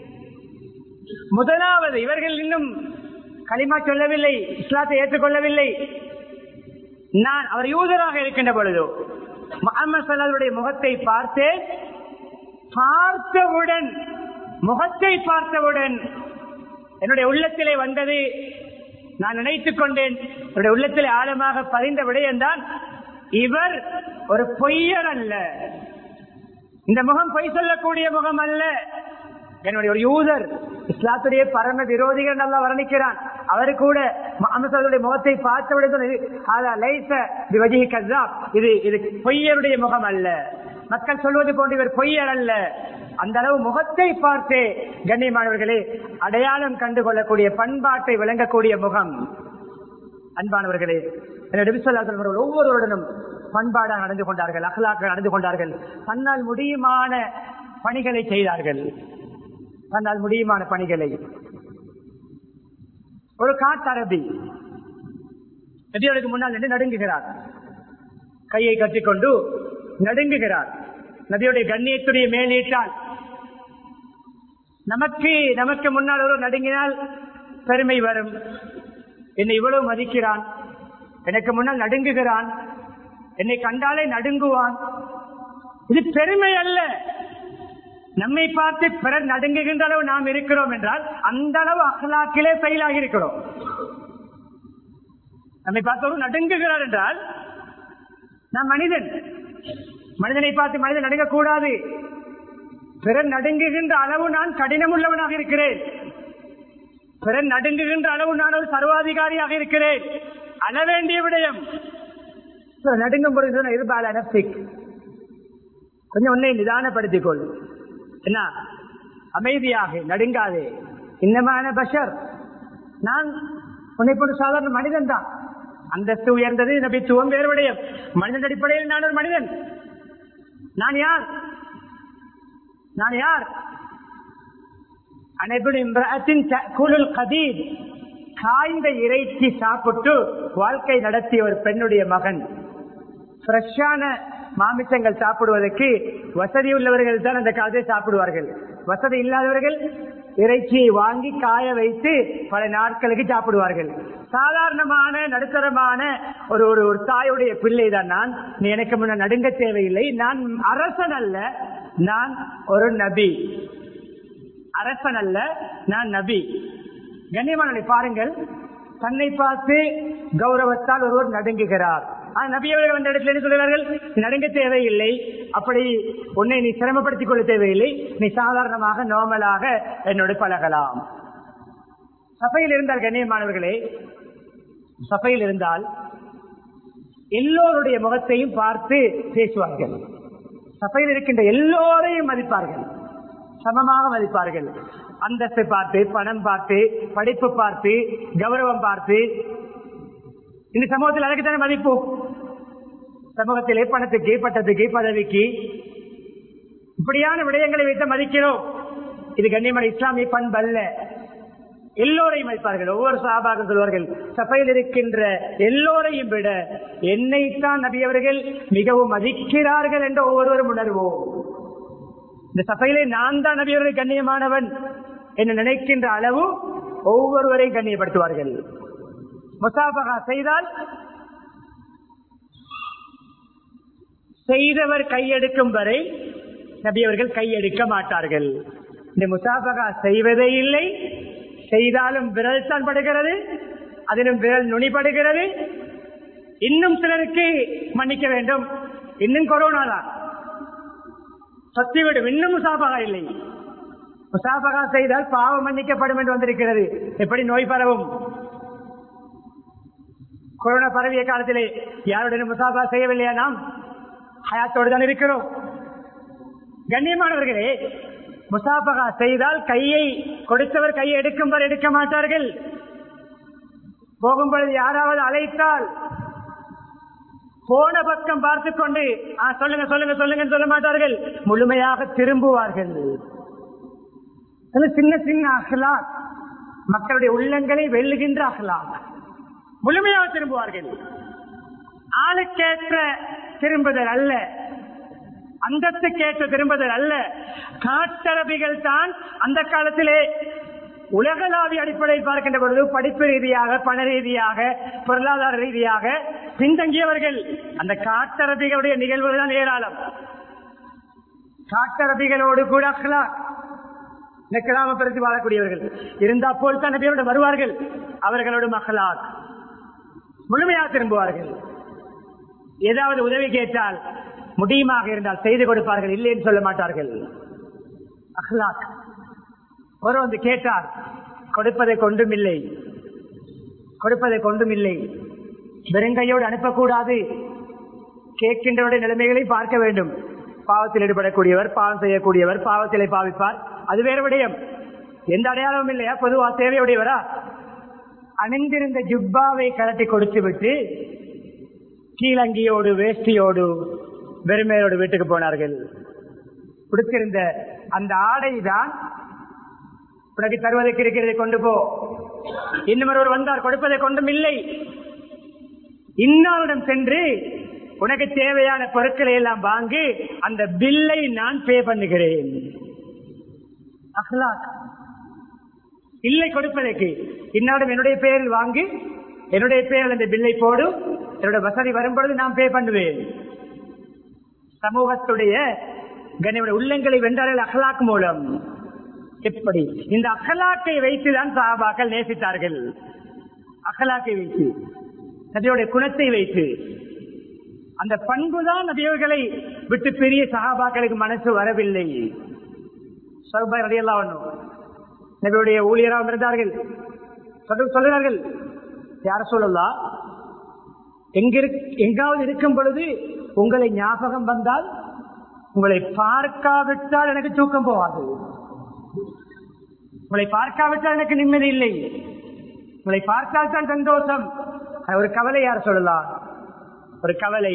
S1: முதலாவது இவர்கள் இன்னும் களிமா சொல்லவில்லை இஸ்லாத்தை ஏற்றுக்கொள்ளவில்லை நான் அவர் யூதராக இருக்கின்ற பொழுதோ முகமது சல்லாவுடைய முகத்தை பார்த்தேன் பார்த்தவுடன் முகத்தை பார்த்தவுடன் என்னுடைய உள்ளத்திலே வந்தது நான் நினைத்துக் கொண்டேன் என்னுடைய உள்ளத்திலே ஆழமாக பதிந்த விடயம்தான் இவர் ஒரு பொய்யர் அல்ல இந்த முகம் பொய் சொல்லக்கூடிய முகம் அல்ல என்னுடைய ஒரு யூதர் இஸ்லாத்துடைய பரம விரோதிகள் நல்லா வர்ணிக்கிறான் அவர் கூட அமசருடைய முகத்தை பார்த்தவுடன் இது இது பொய்யருடைய முகம் அல்ல மக்கள் சொல்வது போன்று இவர் பொய்யர் அல்ல அந்த அளவு முகத்தை பார்த்து கண்ணியமானவர்களே அடையாளம் கண்டு கொள்ளக்கூடிய பண்பாட்டை விளங்கக்கூடிய முகம் அன்பானவர்களே அவர்கள் ஒவ்வொருவருடனும் பண்பாடாக நடந்து கொண்டார்கள் அகலாக நடந்து கொண்டார்கள் தன்னால் முடியுமான பணிகளை செய்தார்கள் தன்னால் முடியுமான பணிகளை ஒரு காட்டரபி நபியோருக்கு முன்னால் நின்று நடுங்குகிறார் கையை கட்டிக்கொண்டு நடுங்குகிறார் நபியுடைய கண்ணியத்துடைய மேலீட்டால் நமக்கு நமக்கு முன்னால் ஒரு நடுங்கினால் பெருமை வரும் என்னை இவ்வளவு மதிக்கிறான் எனக்கு முன்னால் நடுங்குகிறான் என்னை கண்டாலே நடுங்குவான் இது பெருமை அல்ல நம்மை பார்த்து பிறர் நடுங்குகின்ற அளவு நாம் இருக்கிறோம் என்றால் அந்த அளவு அகலாக்கிலே செயலாகி இருக்கிறோம் நம்மை பார்த்தவரும் நடுங்குகிறார் என்றால் நான் மனிதன் மனிதனை பார்த்து மனிதன் நடுங்கக்கூடாது பிறர் நடுங்குகின்ற அளவு நான் கடினம் உள்ளவனாக இருக்கிறேன் பிறர் நடுங்குகின்ற அளவு நான் ஒரு சர்வாதிகாரியாக இருக்கிறேன் அழ வேண்டிய விடயம் நடுங்கும் பொழுது இருபால நப்சிக் கொஞ்சம் உன்னை நிதானப்படுத்திக் கொள் என்ன அமைதியாக நடுங்காதே இன்னமான பஷர் நான் உன்னை போன்ற சாதாரண மனிதன் தான் அந்தஸ்து உயர்ந்தது நபித்துவம் வேறு விடயம் மனிதன் அடிப்படையில் நான் ஒரு மனிதன் நான் யார் நான் யார் அனைவரும் கதீர் காய்ந்த இறைச்சி சாப்பிட்டு வாழ்க்கை நடத்திய ஒரு பெண்ணுடைய மகன் ஃப்ரெஷ்ஷான மாமிசங்கள் சாப்பிடுவதற்கு வசதி உள்ளவர்கள் தான் அந்த காலத்தை சாப்பிடுவார்கள் வசதி இல்லாதவர்கள் இறைச்சியை வாங்கி காய வைத்து பல நாட்களுக்கு சாப்பிடுவார்கள் சாதாரணமான நடுத்தரமான ஒரு ஒரு ஒரு தாயுடைய பிள்ளை தான் நான் நீ எனக்கு முன்ன நடுங்க தேவையில்லை நான் அரசன் அல்ல நான் ஒரு நபி அரசன் அல்ல நான் நபி கண்ணியமான பாருங்கள் தன்னை பார்த்து கௌரவத்தால் ஒருவர் நடுங்குகிறார் நபி அவர்கள் அந்த இடத்துல என்ன சொல்கிறார்கள் நடுங்க தேவையில்லை அப்படி உன்னை நீ சிரமப்படுத்திக் கொள்ள தேவையில்லை நீ சாதாரணமாக நார்மலாக என்னோடு பழகலாம் சபையில் இருந்தால் கண்ணியமானவர்களே சபையில் இருந்தால் எல்லோருடைய முகத்தையும் பார்த்து பேசுவார்கள் சபையில் இருக்கின்ற எல்லோரையும் மதிப்பார்கள் சமமாக மதிப்பார்கள் அந்தஸ்தை பார்த்து பணம் பார்த்து படிப்பு பார்த்து கௌரவம் பார்த்து இந்த சமூகத்தில் அதுக்கு தானே மதிப்பு சமூகத்திலே பணத்துக்கு பட்டத்துக்கு பதவிக்கு இப்படியான விடயங்களை வைத்து மதிக்கிறோம் இது கண்ணியமான இஸ்லாமிய பண்பு அல்ல எல்லோரையும் மதிப்பார்கள் ஒவ்வொரு சாபாக சொல்வார்கள் சபையில் இருக்கின்ற எல்லோரையும் விட என்னைத்தான் நபியவர்கள் மிகவும் மதிக்கிறார்கள் என்ற ஒவ்வொருவரும் உணர்வோம் இந்த சபையிலே நான் தான் நபியவர்கள் கண்ணியமானவன் என்று நினைக்கின்ற அளவு ஒவ்வொருவரையும் கண்ணியப்படுத்துவார்கள் முசாபகா செய்தால் செய்தவர் கையெடுக்கும் வரை நபியவர்கள் கையெடுக்க மாட்டார்கள் இந்த முசாபகா செய்வதே இல்லை செய்தாலும் விரல் தான் படுகிறது அதிலும் விரல் நுனிப்படுகிறது இன்னும் சிலருக்கு மன்னிக்க வேண்டும் இன்னும் கொரோனா தான் சத்திவிடும் இன்னும் முசாபகா இல்லை முசாபகா செய்தால் பாவம் மன்னிக்கப்படும் என்று வந்திருக்கிறது எப்படி நோய் பரவும் கொரோனா பரவிய காலத்திலே யாருடன் முசாபா செய்யவில்லையா நாம் ஹயாத்தோடு தான் இருக்கிறோம் கண்ணியமானவர்களே முசாபகா செய்தால் கையை கொடுத்தவர் கையை எடுக்கும் வரை எடுக்க மாட்டார்கள் போகும்பொழுது யாராவது அழைத்தால் போன பக்கம் பார்த்து கொண்டு "ஆ, சொல்லுங்க சொல்லுங்க சொல்லுங்க சொல்ல மாட்டார்கள் முழுமையாக திரும்புவார்கள் இது சின்ன சின்ன அகலாக் மக்களுடைய உள்ளங்களை வெல்லுகின்ற அகலாக் முழுமையாக திரும்புவார்கள் ஆளுக்கேற்ற திரும்புதல் அல்ல அந்தத்துக்கேற்ற திரும்புதல் அல்ல காட்டரபிகள் தான் அந்த காலத்திலே உலகளாவிய அடிப்படையில் பார்க்கின்ற பொழுது படிப்பு ரீதியாக பண ரீதியாக பொருளாதார ரீதியாக பின்தங்கியவர்கள் அந்த காட்டரபிகளுடைய நிகழ்வுகள் தான் ஏராளம் காட்டரபிகளோடு கூட அஹ்லாக் இந்த கிராமப்புறத்தில் வாழக்கூடியவர்கள் இருந்தா போல் தான் நபியோடு வருவார்கள் அவர்களோடு மகளாக் முழுமையாக திரும்புவார்கள் ஏதாவது உதவி கேட்டால் முடியுமாக இருந்தால் செய்து கொடுப்பார்கள் இல்லைன்னு சொல்ல மாட்டார்கள் அஹ்லாக் ஒரு வந்து கேட்டார் கொடுப்பதை கொண்டும் இல்லை கொடுப்பதை கொண்டும் இல்லை வெறுங்கையோடு அனுப்பக்கூடாது கேட்கின்றவருடைய நிலைமைகளை பார்க்க வேண்டும் பாவத்தில் ஈடுபடக்கூடியவர் பாவம் செய்யக்கூடியவர் பாவத்திலே பாவிப்பார் அது வேறு விடயம் எந்த அடையாளமும் இல்லையா பொதுவா தேவையுடையவரா அணிந்திருந்த ஜுப்பாவை கலட்டி கொடுத்து விட்டு கீழங்கியோடு வேஷ்டியோடு வெறுமையோடு வீட்டுக்கு போனார்கள் கொடுத்திருந்த அந்த ஆடை தான் உனக்கு தருவதற்கு இருக்கிறதை கொண்டு போ இன்னும் ஒருவர் வந்தார் கொடுப்பதை கொண்டும் இல்லை இன்னாரிடம் சென்று உனக்கு தேவையான பொருட்களை எல்லாம் வாங்கி அந்த பில்லை நான் பே பண்ணுகிறேன் அஹ்லாக் இல்லை கொடுப்பதற்கு இன்னாடும் என்னுடைய பெயரில் வாங்கி என்னுடைய பெயரில் அந்த பில்லை போடும் என்னோட வசதி வரும்பொழுது நான் பே பண்ணுவேன் சமூகத்துடைய கனிவுடைய உள்ளங்களை வென்றார்கள் அகலாக் மூலம் எப்படி இந்த அகலாக்கை வைத்துதான் சாபாக்கள் நேசித்தார்கள் அகலாக்கை வைத்து நபியோடைய குணத்தை வைத்து அந்த பண்புதான் நபியவர்களை விட்டு பெரிய சகாபாக்களுக்கு மனசு வரவில்லை சொல்பர் அதையெல்லாம் ஒண்ணும் நபியுடைய ஊழியராக இருந்தார்கள் சொல்ல- சொல்லுகிறார்கள் யார சொல்லலாம் எங்கிரு எங்காவது இருக்கும் பொழுது உங்களை ஞாபகம் வந்தால் உங்களை பார்க்காவிட்டால் எனக்கு தூக்கம் போகாது உங்களை பார்க்காவிட்டால் எனக்கு நிம்மதி இல்லை உங்களை பார்த்தால் தான் சந்தோஷம் அது ஒரு கவலை யார் சொல்லலாம் ஒரு கவலை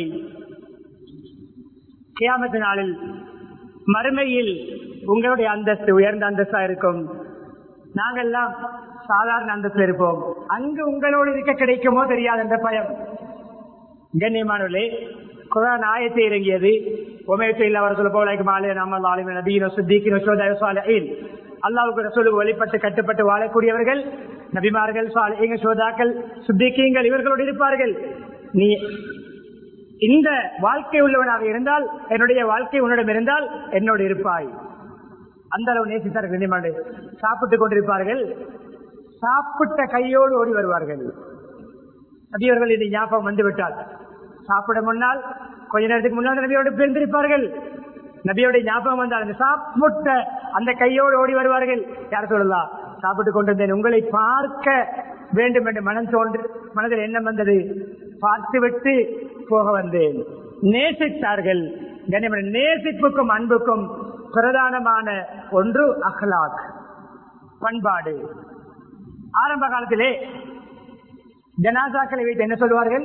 S1: கியாமத்து நாளில் மறுமையில் உங்களுடைய அந்தஸ்து உயர்ந்த அந்தஸ்தா இருக்கும் நாங்கெல்லாம் சாதாரண அந்தஸ்து இருப்போம் அங்கு உங்களோடு இருக்க கிடைக்குமோ தெரியாது என்ற பயம் கண்ணியமானவர்களே குரான் ஆயத்தை இறங்கியது உமயத்தை இல்லாத சொல்ல போல மாலைய நம்ம ஆலிமின் நபீனோ சித்திக்கினோ சோதாயோ சாலையில் அல்லாவுக்கு ரசூலுக்கு வழிபட்டு கட்டுப்பட்டு வாழக்கூடியவர்கள் நபிமார்கள் சாலைங்க சோதாக்கள் சித்திக்கியங்கள் இவர்களோடு இருப்பார்கள் நீ இந்த வாழ்க்கை உள்ளவனாக இருந்தால் என்னுடைய வாழ்க்கை உன்னிடம் இருந்தால் என்னோடு இருப்பாய் அந்த அளவு நேசித்தார்கள் கண்ணியமானே சாப்பிட்டுக் கொண்டிருப்பார்கள் சாப்பிட்ட கையோடு ஓடி வருவார்கள் நபியவர்கள் இது ஞாபகம் வந்துவிட்டால் சாப்பிட முன்னால் கொஞ்ச நேரத்துக்கு முன்னால் நபியோடு பிரிந்திருப்பார்கள் நபியோட ஞாபகம் வந்தால் அந்த சாப்பிட்ட அந்த கையோடு ஓடி வருவார்கள் யார் சொல்லலாம் சாப்பிட்டுக் கொண்டிருந்தேன் உங்களை பார்க்க வேண்டும் என்று மனம் தோன்று மனதில் எண்ணம் வந்தது பார்த்துவிட்டு போக வந்தேன் நேசித்தார்கள் கண்ணியமான நேசிப்புக்கும் அன்புக்கும் பிரதானமான ஒன்று அஹ்லாக் பண்பாடு ஆரம்ப காலத்திலே ஜனாசாக்களை வைத்து என்ன சொல்வார்கள்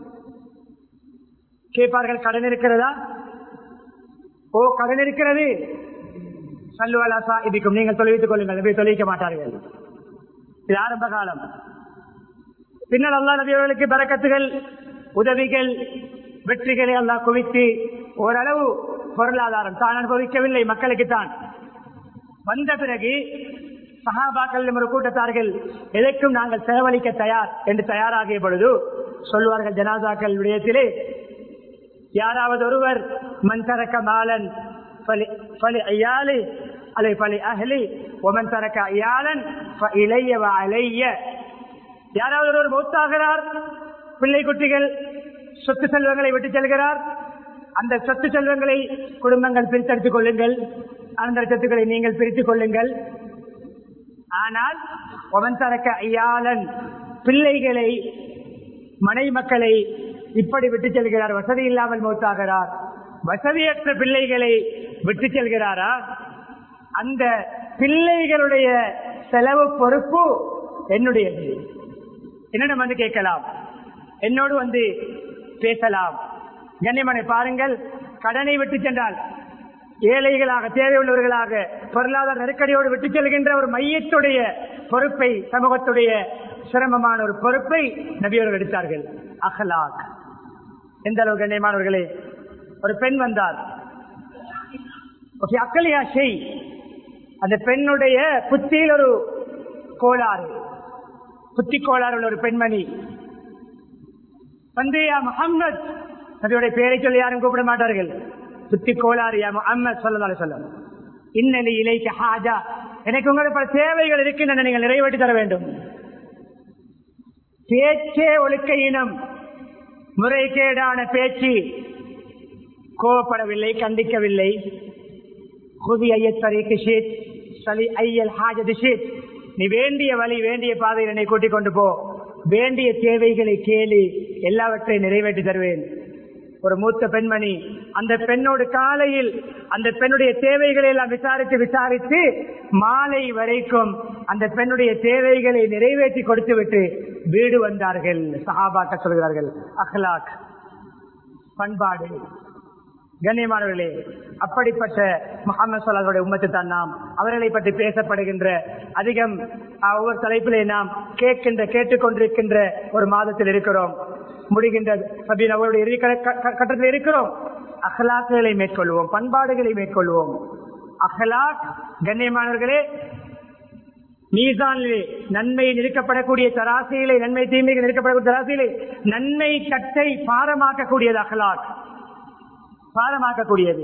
S1: கேட்பார்கள் கடன் இருக்கிறதா ஓ கடன் இருக்கிறது சல்லுவலாசா இதுக்கும் நீங்கள் தொலைவித்துக் கொள்ளுங்கள் நபி தொலைவிக்க மாட்டார்கள் இது ஆரம்ப காலம் பின்னர் அல்லா நபியவர்களுக்கு பறக்கத்துகள் உதவிகள் வெற்றிகளை எல்லாம் குவித்து ஓரளவு பொருளாதாரம் தான் அனுபவிக்கவில்லை மக்களுக்கு தான் வந்த பிறகு சகாபாக்கள் ஒரு கூட்டத்தார்கள் எதற்கும் நாங்கள் செலவழிக்க தயார் என்று தயாராகிய பொழுது சொல்வார்கள் ஜனாதாக்கள் விடயத்திலே யாராவது ஒருவர் மண் தரக்க மாலன் பலி ஐயாலி அலை பலி அஹ்லி ஒமன் தரக்க ஐயாலன் இளைய அலைய யாராவது ஒருவர் மௌத்தாகிறார் பிள்ளை குட்டிகள் சொத்து செல்வங்களை விட்டு செல்கிறார் அந்த சொத்து செல்வங்களை குடும்பங்கள் பிரித்தெடுத்துக் கொள்ளுங்கள் அந்த சொத்துக்களை நீங்கள் பிரித்துக் கொள்ளுங்கள் ஆனால் ஒவன் தரக்க ஐயாளன் பிள்ளைகளை மனைவி மக்களை இப்படி விட்டு செல்கிறார் வசதி இல்லாமல் மௌத்தாகிறார் வசதியற்ற பிள்ளைகளை விட்டு செல்கிறாரா அந்த பிள்ளைகளுடைய செலவு பொறுப்பு என்னுடையது என்னிடம் வந்து கேட்கலாம் என்னோடு வந்து பேசலாம் கண்ணியமனை பாருங்கள் கடனை விட்டு சென்றால் ஏழைகளாக தேவையுள்ளவர்களாக பொருளாதார நெருக்கடியோடு விட்டு செல்கின்ற ஒரு மையத்துடைய பொறுப்பை சமூகத்துடைய சிரமமான ஒரு பொறுப்பை நபியவர்கள் எடுத்தார்கள் அகலாக் எந்த அளவு கண்ணியமானவர்களே ஒரு பெண் வந்தார் அக்கலியா செய் அந்த பெண்ணுடைய புத்தியில் ஒரு கோளாறு புத்தி கோளாறு உள்ள ஒரு பெண்மணி வந்து யா முகம்மது நபியுடைய பெயரை சொல்லி யாரும் கூப்பிட மாட்டார்கள் புத்தி கோளாறு யா முகம்மது சொல்லலாம் சொல்ல இன்னலி இலைக்கு ஹாஜா எனக்கு உங்களுக்கு பல தேவைகள் இருக்கின்றன நீங்கள் நிறைவேற்றி தர வேண்டும் பேச்சே ஒழுக்க இனம் முறைகேடான பேச்சு கோவப்படவில்லை கண்டிக்கவில்லை குதி ஐயத்தரைக்கு ஷீட் சலி ஐயல் ஹாஜது ஷீட் நீ வேண்டிய வழி வேண்டிய பாதையில் என்னை கூட்டிக் கொண்டு போ வேண்டிய தேவைகளை கேளு எல்லாவற்றையும் நிறைவேற்றி தருவேன் ஒரு மூத்த பெண்மணி அந்த பெண்ணோடு காலையில் அந்த பெண்ணுடைய தேவைகளை எல்லாம் விசாரித்து விசாரித்து மாலை வரைக்கும் அந்த பெண்ணுடைய தேவைகளை நிறைவேற்றி கொடுத்து விட்டு வீடு வந்தார்கள் சஹாபாக்க சொல்கிறார்கள் அஹ்லாக் பண்பாடு கண்ணியமானவர்களே அப்படிப்பட்ட முகமது சொல்லாருடைய உம்மத்து தான் நாம் அவர்களை பற்றி பேசப்படுகின்ற அதிகம் ஒவ்வொரு தலைப்பிலே நாம் கேட்கின்ற கேட்டுக்கொண்டிருக்கின்ற ஒரு மாதத்தில் இருக்கிறோம் முடிகின்ற சபீன் அவருடைய இறுதி கட்டத்தில் இருக்கிறோம் அகலாக்குகளை மேற்கொள்வோம் பண்பாடுகளை மேற்கொள்வோம் அகலாக் கண்ணியமானவர்களே மீசானிலே நன்மை நிற்கப்படக்கூடிய தராசியிலே நன்மை தீமைகள் நிற்கப்படக்கூடிய தராசியிலே நன்மை கட்டை பாரமாக்கக்கூடியது அகலாக் பாரமாக்கக்கூடியது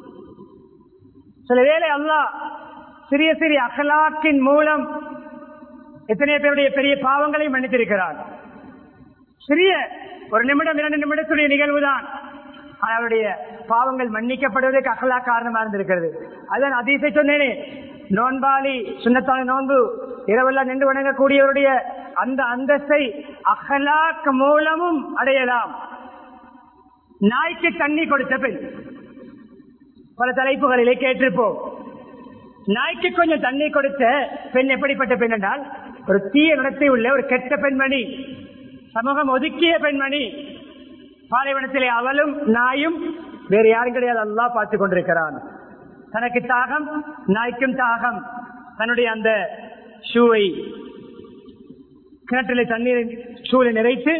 S1: சில வேளை அல்லாஹ் சிறிய சிறிய அகலாக்கின் மூலம் எத்தனை பேருடைய பெரிய பாவங்களை மன்னித்திருக்கிறார் சிறிய ஒரு நிமிடம் இரண்டு நிமிடத்துடைய நிகழ்வுதான் அவருடைய பாவங்கள் மன்னிக்கப்படுவதற்கு அகலா காரணமா இருந்திருக்கிறது அதான் அதிசை சொன்னேனே நோன்பாளி சுண்ணத்தான நோன்பு இரவெல்லாம் நின்று வணங்கக்கூடியவருடைய அந்த அந்தஸ்தை அகலாக் மூலமும் அடையலாம் நாய்க்கு தண்ணி கொடுத்த பெண் பல தலைப்புகளிலே கேட்டிருப்போம் நாய்க்கு கொஞ்சம் தண்ணி கொடுத்த பெண் எப்படிப்பட்ட பெண் என்றால் ஒரு தீய நடத்தை உள்ள ஒரு கெட்ட பெண்மணி சமூகம் ஒதுக்கிய பெண்மணி பாலைவனத்திலே அவளும் நாயும் வேறு யாரும் கிடையாது அல்லா பார்த்து கொண்டிருக்கிறான் தனக்கு தாகம் நாய்க்கும் தாகம் தன்னுடைய அந்த ஷூவை கிணற்றிலே தண்ணீர் ஷூவை நிறைத்து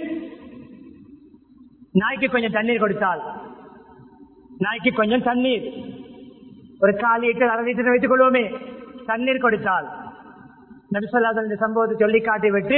S1: நாய்க்கு கொஞ்சம் தண்ணீர் கொடுத்தால் நாய்க்கு கொஞ்சம் தண்ணீர் ஒரு கால் லிட்டர் அரை லிட்டர் வைத்துக் கொள்வோமே தண்ணீர் கொடுத்தால் நபிசல்லாத இந்த சம்பவத்தை சொல்லி காட்டி விட்டு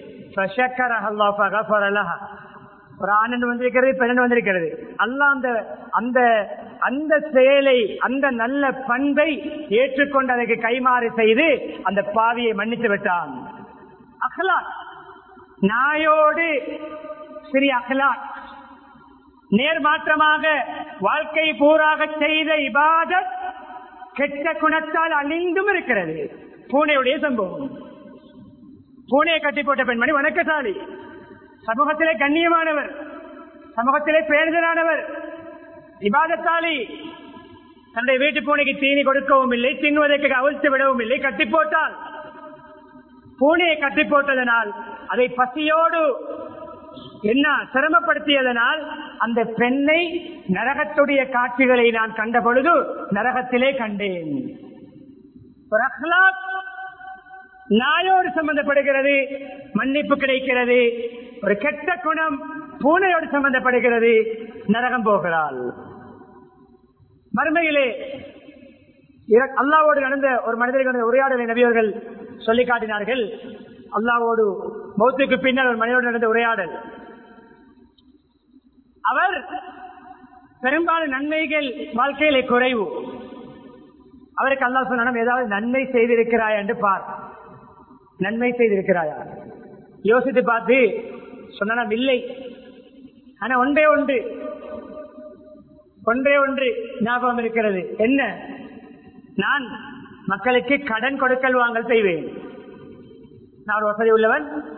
S1: ஒரு ஆனந்து வந்திருக்கிறது பெண்ணு வந்திருக்கிறது அல்ல அந்த அந்த அந்த செயலை அந்த நல்ல பண்பை ஏற்றுக்கொண்டு அதற்கு கைமாறு செய்து அந்த பாவியை மன்னித்து விட்டான் அகலா நாயோடு சிறிய அகலா நேர்மாற்றமாக வாழ்க்கை பூராக செய்த இபாதத் கெட்ட குணத்தால் அழிந்தும் இருக்கிறது பூனையுடைய சம்பவம் பூனையை கட்டி போட்ட பெண்மணி வணக்கசாலி சமூகத்திலே கண்ணியமானவர் சமூகத்திலே பேருதலானவர் இபாதத்தாலி தன்னுடைய வீட்டு பூனைக்கு தீனி கொடுக்கவும் இல்லை தின்னுவதற்கு அவிழ்த்து விடவும் இல்லை கட்டி போட்டால் பூனையை கட்டி போட்டதனால் அதை பசியோடு என்ன சிரமப்படுத்தியதனால் அந்த பெண்ணை நரகத்துடைய காட்சிகளை நான் கண்ட பொழுது நரகத்திலே கண்டேன் ஒரு அஹ்லாக் நாயோடு சம்பந்தப்படுகிறது மன்னிப்பு கிடைக்கிறது ஒரு கெட்ட குணம் பூனையோடு சம்பந்தப்படுகிறது நரகம் போகிறாள் மறுமையிலே அல்லாவோடு நடந்த ஒரு மனிதர்கள் உரையாடலை நபியவர்கள் சொல்லி காட்டினார்கள் அல்லாவோடு மௌத்துக்கு பின்னர் ஒரு மனிதோடு நடந்த உரையாடல் அவர் பெரும்பாலும் நன்மைகள் வாழ்க்கையிலே குறைவு அவருக்கு அல்லா சொன்ன ஏதாவது நன்மை செய்திருக்கிறாய் என்று பார் நன்மை செய்திருக்கிறாயா யோசித்து பார்த்து சொன்ன இல்லை ஆனா ஒன்றே ஒன்று ஒன்றே ஒன்று ஞாபகம் இருக்கிறது என்ன நான் மக்களுக்கு கடன் கொடுக்கல் வாங்கல் செய்வேன் நான் ஒரு வசதி உள்ளவன்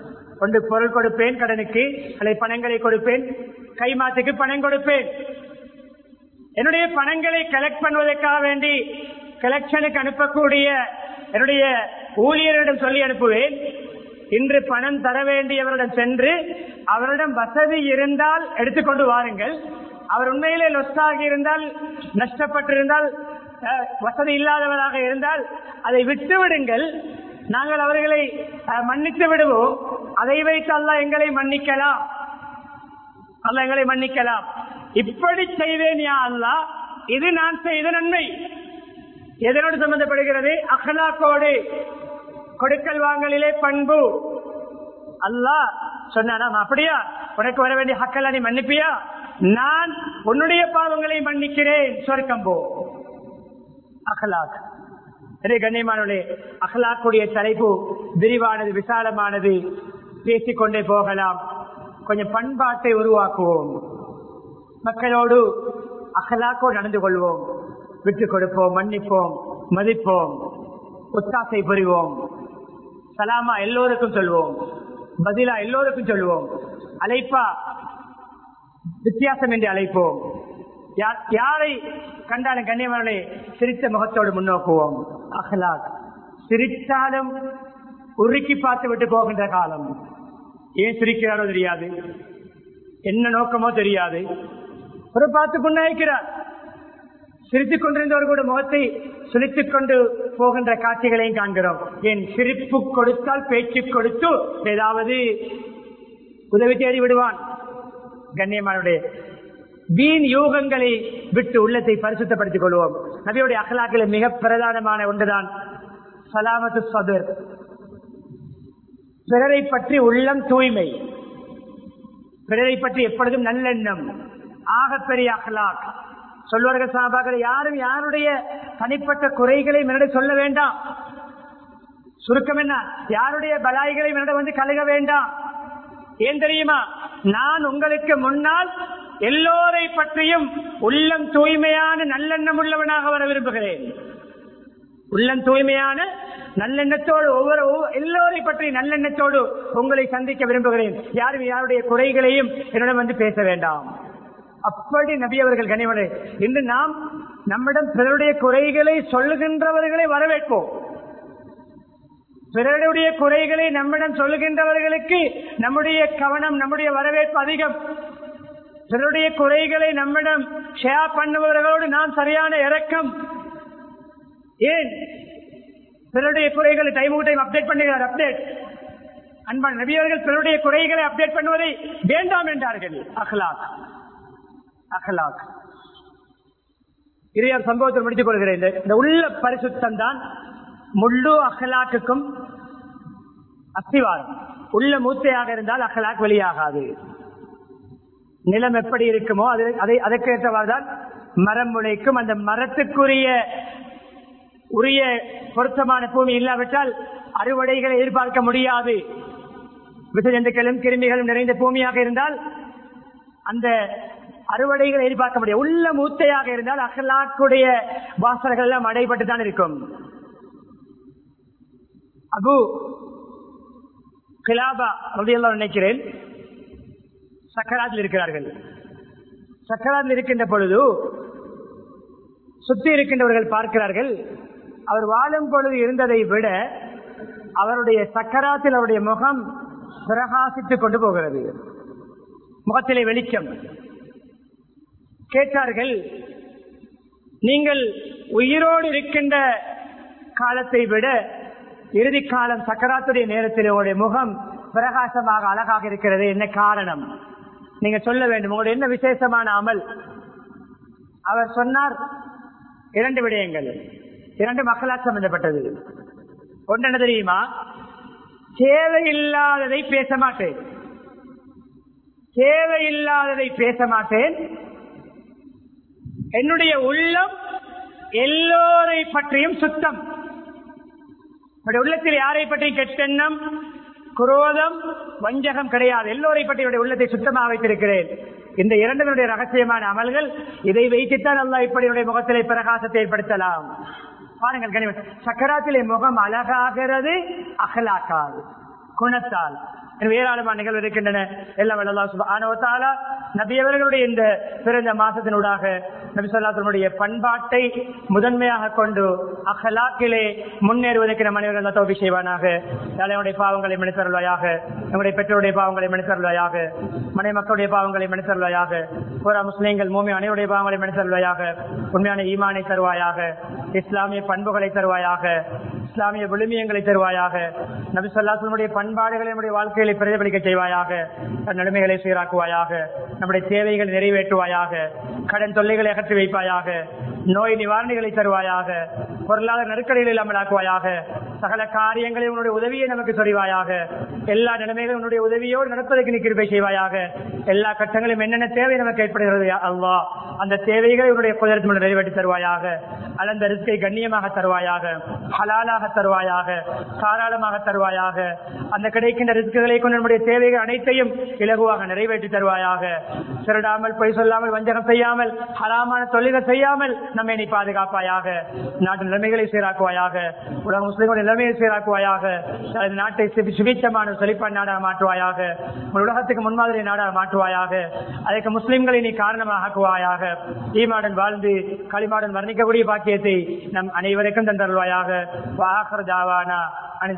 S1: ஒன்று பொருள் கொடுப்பேன் கடனுக்கு அல்லது பணங்களை கொடுப்பேன் கைமாத்துக்கு பணம் கொடுப்பேன் என்னுடைய பணங்களை கலெக்ட் பண்ணுவதற்காக வேண்டி கலெக்ஷனுக்கு அனுப்பக்கூடிய என்னுடைய ஊழியரிடம் சொல்லி அனுப்புவேன் இன்று பணம் தர வேண்டியவரிடம் சென்று அவரிடம் வசதி இருந்தால் எடுத்துக்கொண்டு வாருங்கள் அவர் உண்மையிலே லொஸ்டாகி இருந்தால் நஷ்டப்பட்டிருந்தால் அஹ், வசதி இல்லாதவராக இருந்தால் அதை விட்டு விடுங்கள் நாங்கள் அவர்களை அஹ், மன்னித்து விடுவோம் அதை வைத்து அல்லாஹ் எங்களை மன்னிக்கலாம் அல்லாஹ் எங்களை மன்னிக்கலாம் இப்படி செய்வேன் யா அல்லாஹ் இது நான் செய்த நன்மை எதனோடு சம்பந்தப்படுகிறது அகலாக்கோடு கொடுக்கல் வாங்கலிலே பண்பு அல்லாஹ் சொன்னானாம் அப்படியா உனக்கு வர வேண்டிய ஹக்கெல்லாம் நீ மன்னிப்பியா நான் உன்னுடைய பாவங்களை மன்னிக்கிறேன் சொர்க்கம் போ அகலாக் அதே கண்ணியமானவர்களே அகலாக்குடைய தலைப்பு விரிவானது விசாலமானது பேசிக்கொண்டே போகலாம் கொஞ்சம் பண்பாட்டை உருவாக்குவோம் மக்களோடு அகலாக்கோடு நடந்து கொள்வோம் விட்டுக் கொடுப்போம் மன்னிப்போம் மதிப்போம் ஒத்தாசை புரிவோம் சலாமா எல்லோருக்கும் சொல்வோம் பதிலா எல்லோருக்கும் சொல்வோம் அழைப்பா வித்தியாசம் என்று அழைப்போம் யா- யாரை கண்டாலும் கண்ணியவர்களை சிரித்த முகத்தோடு முன்னோக்குவோம் அகலாக் சிரித்தாலும் உருக்கி பார்த்து விட்டு போகின்ற காலம் ஏன் சிரிக்கிறாரோ தெரியாது என்ன நோக்கமோ தெரியாது ஒரு பார்த்து புன்னகைக்கிறார் சிரித்துக் கொண்டிருந்தவர் கூட முகத்தை சுழித்துக் கொண்டு போகின்ற காட்சிகளையும் காண்கிறோம் என் சிரிப்பு கொடுத்தால் பேச்சு கொடுத்து ஏதாவது உதவி தேடி விடுவான் கண்ணியமானுடைய வீண் யூகங்களை விட்டு உள்ளத்தை பரிசுத்தப்படுத்திக் கொள்வோம் நபியுடைய அகலாக்கில் மிக பிரதானமான ஒன்றுதான் சலாமத்து சதுர் பிறரை பற்றி உள்ளம் தூய்மை பிறரை பற்றி எப்பொழுதும் நல்லெண்ணம் ஆகப்பெரிய அகலாக் சொல்வார்கள் சாபாக்கள் யாரும் யாருடைய தனிப்பட்ட குறைகளை என்னிடம் சொல்ல வேண்டாம் சுருக்கம் என்ன யாருடைய பலாய்களை என்னிடம் வந்து கழுக வேண்டாம் ஏன் தெரியுமா நான் உங்களுக்கு முன்னால் எல்லோரை பற்றியும் உள்ளம் தூய்மையான நல்லெண்ணம் உள்ளவனாக வர விரும்புகிறேன் உள்ளம் தூய்மையான நல்லெண்ணத்தோடு ஒவ்வொரு ஒவ்வொரு- எல்லோரை பற்றி நல்லெண்ணத்தோடு உங்களை சந்திக்க விரும்புகிறேன் யாரும் யாருடைய குறைகளையும் என்னிடம் வந்து பேச வேண்டாம் அப்படி நபி அவர்கள் கனிவனை இன்று நாம் நம்மிடம் பிறருடைய குறைகளை சொல்லுகின்றவர்களை வரவேற்போம் பிறருடைய குறைகளை நம்மிடம் சொல்லுகின்றவர்களுக்கு நம்முடைய கவனம் நம்முடைய வரவேற்பு அதிகம் பிறருடைய குறைகளை நம்மிடம் ஷேர் பண்ணுபவர்களோடு நாம் சரியான இறக்கம் ஏன் பிறருடைய குறைகளை டைம் டைம் அப்டேட் பண்ணுகிறார் அப்டேட் அன்பான நபியவர்கள் பிறருடைய குறைகளை அப்டேட் பண்ணுவதை வேண்டாம் என்றார்கள் அஹ்லாக் அஹ்லாக் இதையார் சம்பவத்தை முடித்துக் கொள்கிறேன் இந்த- இந்த உள்ள பரிசுத்தம் தான் முழு அஹ்லாக்குக்கும் அஸ்திவாரம் உள்ள மூத்தையாக இருந்தால் அஹ்லாக் வெளியாகாது நிலம் எப்படி இருக்குமோ அது அதை அதற்கேற்றவாறு தான் மரம் முளைக்கும் அந்த மரத்துக்குரிய உரிய பொருத்தமான பூமி இல்லாவிட்டால் அறுவடைகளை எதிர்பார்க்க முடியாது விசஜந்துக்களும் கிருமிகளும் நிறைந்த பூமியாக இருந்தால் அந்த அறுவடைகளை எதிர்பார்க்க முடியாது உள்ள மூத்தையாக இருந்தால் அகலாக்குடைய வாசல்கள் எல்லாம் அடைபட்டு தான் இருக்கும் அபு கிலாபா ரலியல்லாஹு நினைக்கிறேன் சக்கராத்தில் இருக்கிறார்கள் சக்கராத்தில் இருக்கின்ற பொழுது சுத்தி இருக்கின்றவர்கள் பார்க்கிறார்கள் அவர் வாழும் பொழுது இருந்ததை விட அவருடைய சக்கராத்தில் அவருடைய முகம் பிரகாசித்துக் கொண்டு போகிறது முகத்திலே வெளிச்சம் கேட்டார்கள் நீங்கள் உயிரோடு இருக்கின்ற காலத்தை விட இறுதி காலம் சக்கராத்துடைய நேரத்தில் உங்களுடைய முகம் பிரகாசமாக அழகாக இருக்கிறது என்ன காரணம் நீங்க சொல்ல வேண்டும் உங்களுடைய என்ன விசேஷமான அமல் அவர் சொன்னார் இரண்டு விடயங்கள் இரண்டு மக்களால் சம்பந்தப்பட்டது ஒன்று என்ன தெரியுமா தேவையில்லாததை பேச மாட்டேன் தேவையில்லாததை பேச மாட்டேன் என்னுடைய உள்ளம் எல்லோரை பற்றியும் சுத்தம் என்னுடைய உள்ளத்தில் யாரை பற்றியும் கெட்டெண்ணம் குரோதம் வஞ்சகம் கிடையாது எல்லோரை பற்றி என்னுடைய உள்ளத்தை சுத்தமாக வைத்திருக்கிறேன் இந்த இரண்டினுடைய ரகசியமான அமல்கள் இதை வைத்துத்தான் அல்லாஹ் இப்படி என்னுடைய முகத்திலே பிரகாசத்தை ஏற்படுத்தலாம் பாருங்கள் கனிமன் சக்கராத்திலே முகம் அழகாகிறது அகலாக்காது குணத்தால் எனவே ஏராளமான நிகழ்வு இருக்கின்றன எல்லாம் வல்லல்லாஹு சுப்ஹானஹு வ தஆலா நபியவர்களுடைய இந்த பிறந்த மாசத்தினூடாக நபி சொல்லாத்தனுடைய பண்பாட்டை முதன்மையாக கொண்டு அகலாக்கிலே முன்னேறுவதற்கு நம் மனிதர்கள் தோல்வி செய்வானாக தலைவனுடைய பாவங்களை மனிதருள்வாயாக நம்முடைய பெற்றோருடைய பாவங்களை மனிதருள்வாயாக மனை மக்களுடைய பாவங்களை மனிதருள்வாயாக புற முஸ்லீம்கள் மூமி அனைவருடைய பாவங்களை மனிதருள்வாயாக உண்மையான ஈமானை தருவாயாக இஸ்லாமிய பண்புகளை தருவாயாக இஸ்லாமிய விழுமியங்களை தருவாயாக நபி சொல்லாசனுடைய பண்பாடுகளை நம்முடைய வாழ்க்கையில பிரதிபலிக்க செய்வாயாக தன் நிலைமைகளை சீராக்குவாயாக நம்முடைய தேவைகளை நிறைவேற்றுவாயாக கடன் தொல்லைகளை அகற்றி வைப்பாயாக நோய் நிவாரணிகளை தருவாயாக பொருளாதார நெருக்கடிகளை இல்லாமல் ஆக்குவாயாக சகல காரியங்களை உன்னுடைய உதவியை நமக்கு சொல்வாயாக எல்லா நிலைமைகளும் உன்னுடைய உதவியோடு நடப்பதற்கு நீ கிருபை செய்வாயாக எல்லா கட்டங்களும் என்னென்ன தேவை நமக்கு ஏற்படுகிறது யா அல்லாஹ் அந்த தேவைகளை உன்னுடைய குதிரத்து நிறைவேற்றி தருவாயாக அளந்த ரிஸ்கை கண்ணியமாக தருவாயாக ஹலாலாக தருவாயாக தாராளமாக தருவாயாக அந்த கிடைக்கின்ற ரிஸ்குகளை கொண்டு நம்முடைய தேவைகள் அனைத்தையும் இலகுவாக நிறைவேற்றி தருவாயாக திருடாமல் பொய் சொல்லாமல் வஞ்சகம் செய்யாமல் ஹலாமான தொழில்கள் செய்யாமல் நம்மை நீ பாதுகாப்பாயாக நாட்டு நிலைமைகளை சீராக்குவாயாக உலக முஸ்லிம்களுடைய நிலைமையை சீராக்குவாயாக தனது நாட்டை சுபி- சுபிச்சமான செழிப்பான் நாடாக மாற்றுவாயாக உன் உலகத்துக்கு முன்மாதிரி நாடாக மாற்றுவாயாக அதற்கு முஸ்லிம்களை நீ காரணமாக ஆக்குவாயாக ஈமாடன் வாழ்ந்து களிமாடன் வர்ணிக்கக்கூடிய பாக்கியத்தை நம் அனைவருக்கும் தந்தருவாயாக வாகர் தாவானா